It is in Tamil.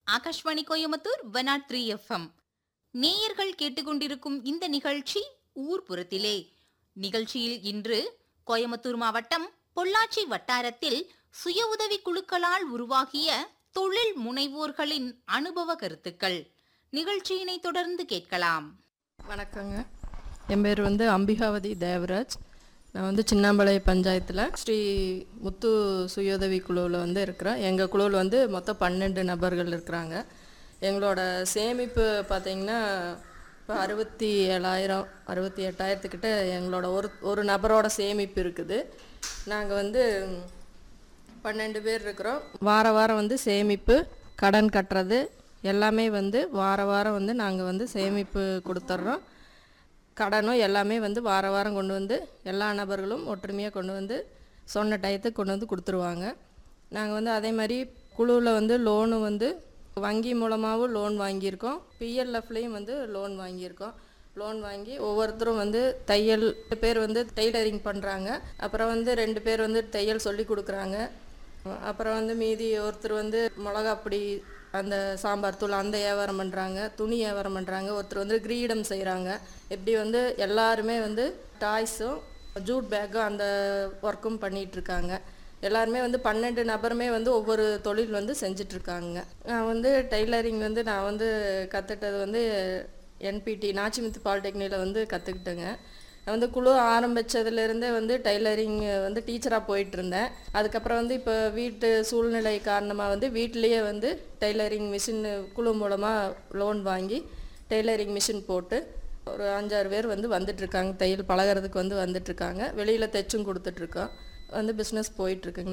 Akashvani Coimbatore one nought three FM நேயர்கள் கேட்டுக்கொண்டிருக்கும் இந்த நிகழ்ச்சி ஊர்புறத்திலே நிகழ்ச்சியில் இன்று கோயம்புத்தூர் மாவட்டம் பொள்ளாச்சி வட்டாரத்தில் சுய உதவி குழுக்களால் உருவாகிய தொழில் முனைவோர்களின் அனுபவ கருத்துக்கள் நிகழ்ச்சியினை தொடர்ந்து கேட்கலாம் வணக்கங்க என் பேர் வந்து அம்பிகாவதி தேவராஜ் நான் வந்து சின்னாம்பாளைய பஞ்சாயத்தில் ஸ்ரீ முத்து சுயோதவி குழுவில் வந்து இருக்கிறேன் எங்கள் குழுவில் வந்து மொத்தம் பன்னெண்டு நபர்கள் இருக்கிறாங்க எங்களோட சேமிப்பு பார்த்திங்கன்னா இப்போ அறுபத்தி ஏழாயிரம் அறுபத்தி எட்டாயிரத்துக்கிட்ட எங்களோட ஒரு ஒரு நபரோட சேமிப்பு இருக்குது நாங்கள் வந்து பன்னெண்டு பேர் இருக்கிறோம் வார வாரம் வந்து சேமிப்பு கடன் கட்டுறது எல்லாமே வந்து வார வாரம் வந்து நாங்கள் வந்து சேமிப்பு கொடுத்துட்றோம் கடனும் எல்லாமே வந்து வார வாரம் கொண்டு வந்து எல்லா நபர்களும் ஒற்றுமையாக கொண்டு வந்து சொன்ன டயத்துக்கு கொண்டு வந்து கொடுத்துருவாங்க நாங்கள் வந்து அதே மாதிரி குழுவில் வந்து லோனு வந்து வங்கி மூலமாகவும் லோன் வாங்கியிருக்கோம் பிஎல்எஃப்லேயும் வந்து லோன் வாங்கியிருக்கோம் லோன் வாங்கி ஒவ்வொருத்தரும் வந்து தையல் ரெண்டு பேர் வந்து டெய்லரிங் பண்ணுறாங்க அப்புறம் வந்து ரெண்டு பேர் வந்து தையல் சொல்லி கொடுக்குறாங்க அப்புறம் வந்து மீதி ஒருத்தர் வந்து மிளகாப்பொடி அந்த சாம்பார் தூள் அந்த வியாபாரம் பண்ணுறாங்க துணி வியாபாரம் பண்ணுறாங்க ஒருத்தர் வந்து கிரீடம் செய்கிறாங்க இப்படி வந்து எல்லாருமே வந்து டாய்ஸும் ஜூட் பேக்கும் அந்த ஒர்க்கும் பண்ணிகிட்ருக்காங்க எல்லாருமே வந்து பன்னெண்டு நபருமே வந்து ஒவ்வொரு தொழில் வந்து செஞ்சிட்ருக்காங்க நான் வந்து டெய்லரிங் வந்து நான் வந்து கற்றுக்கிட்டது வந்து என்பிடி நாச்சிமுத்து பாலிடெக்னிக்கில் வந்து கற்றுக்கிட்டேங்க நான் வந்து குழு ஆரம்பித்ததுலேருந்தே வந்து டைலரிங் வந்து டீச்சராக போயிட்டு இருந்தேன் அதுக்கப்புறம் வந்து இப்போ வீட்டு சூழ்நிலை காரணமாக வந்து வீட்டிலேயே வந்து டைலரிங் மிஷின் குழு மூலமாக லோன் வாங்கி டெய்லரிங் மிஷின் போட்டு ஒரு அஞ்சாறு பேர் வந்து வந்துட்டுருக்காங்க தையல் பழகுறதுக்கு வந்து வந்துட்டுருக்காங்க வெளியில் தைச்சும் கொடுத்துட்ருக்கோம் வந்து பிஸ்னஸ் போயிட்டுருக்குங்க